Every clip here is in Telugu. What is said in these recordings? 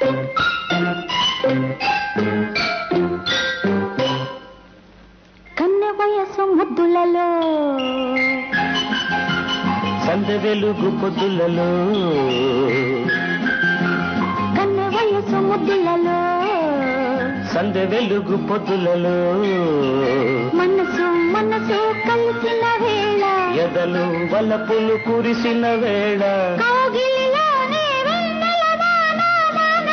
కన్నె వయసు ముద్దులలో సందె వెలుగు పొద్దులలో కన్నె వయసు ముద్దులలో సందె వెలుగు పొద్దులలో మనసు మనసు కలిసిన వేళ ఎదలు వలపులు కురిసిన వేళ కౌగిలిలోనే వెన్నెల వాన వాన.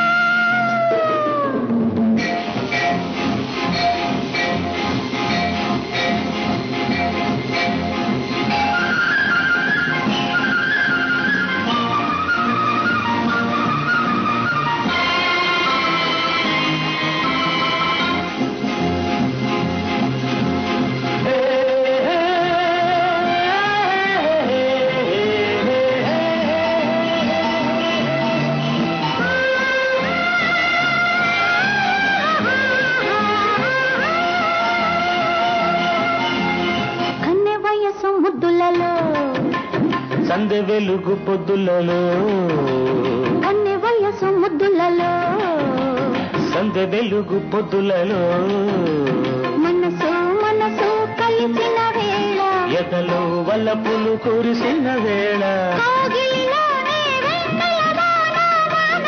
కన్నె వయసు ముద్దులలో సందె వెలుగు పొద్దులలో కన్నె వయసు ముద్దులలో సందె వెలుగు పొద్దులలో మనసు మనసు కలిసిన వేళ ఎదలు వలపులు కురిసిన వేళ కౌగిలిలోనే వెన్నెల వాన వాన.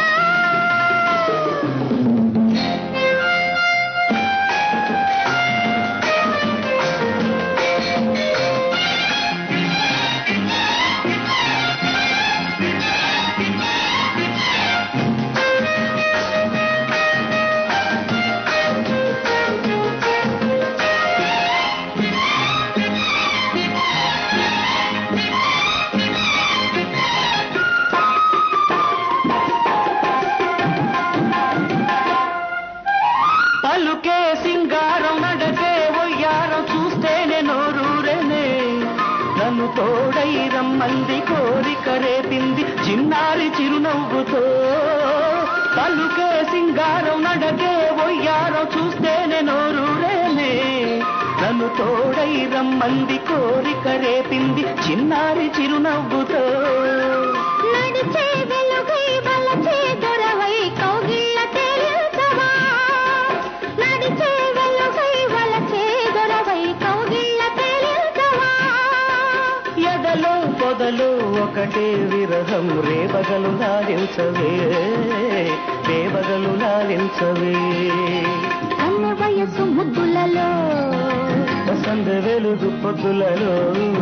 పలుకే సింగారం నడకే ఒయ్యారం చూస్తేనే నోరూరేనే నన్ను తోడై రమ్మంది కోరిక రేపింది చిన్నారి చిరునవ్వుతో పలుకే సింగారం నడకే ఒయ్యారం చూస్తేనే నోరూరేనే నన్ను తోడై రమ్మంది కోరిక రేపింది చిన్నారి చిరునవ్వుతో నడిచే వెలుగై వలచే దొరవై కౌగిళ్ళ తేలించవా నడిచే వెలుగై వలచే దొరవై కౌగిళ్ళ తేలించవా ఎదలో పొదలో ఒకటే విరహం రేపగలు లాలించవే రేపగలు లాలించవే కన్నె వయసు ముద్దులలో వసంత వెలుగు పొద్దులలో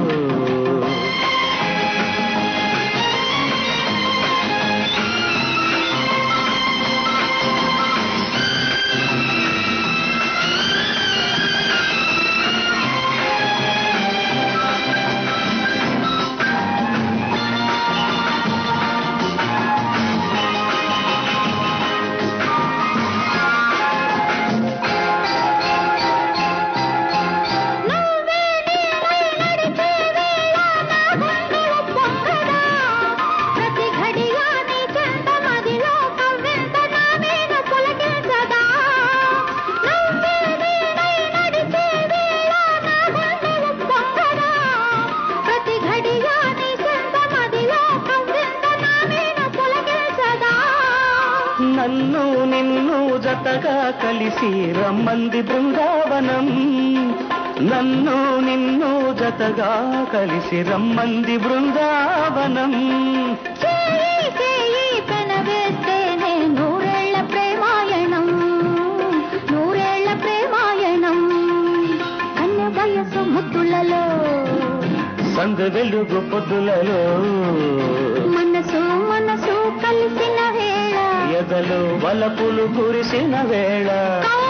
నువ్వే నీవై నడిచే వేళ నా గుండెలు పొంగదా ప్రతి ఘడియా నీ చెంత మదిలో కవ్వెంత నా మీద పులకించదా నువ్వే నీవై నడిచే వేళ నా గుండెలు పొంగదా ప్రతి ఘడియా నీ చెంత మదిలో కవ్వెంత నా మీద పులకించదా నన్ను నిన్ను జతగా కలిసి రమ్మంది బృందావనం నన్ను నిన్ను జతగా కలిసి రమ్మంది బృందావనం చేయి చేయి పెనవేస్తేనే నూరేళ్ల ప్రేమాయణం నూరేళ్ల ప్రేమాయణం కన్య వయసు ముద్దులలో సంద వెలుగు పొద్దులలో మనసు మనసు కలిసిన వేళ ఎదలు వలపులు కురిసిన వేళ కౌగిలిలోనే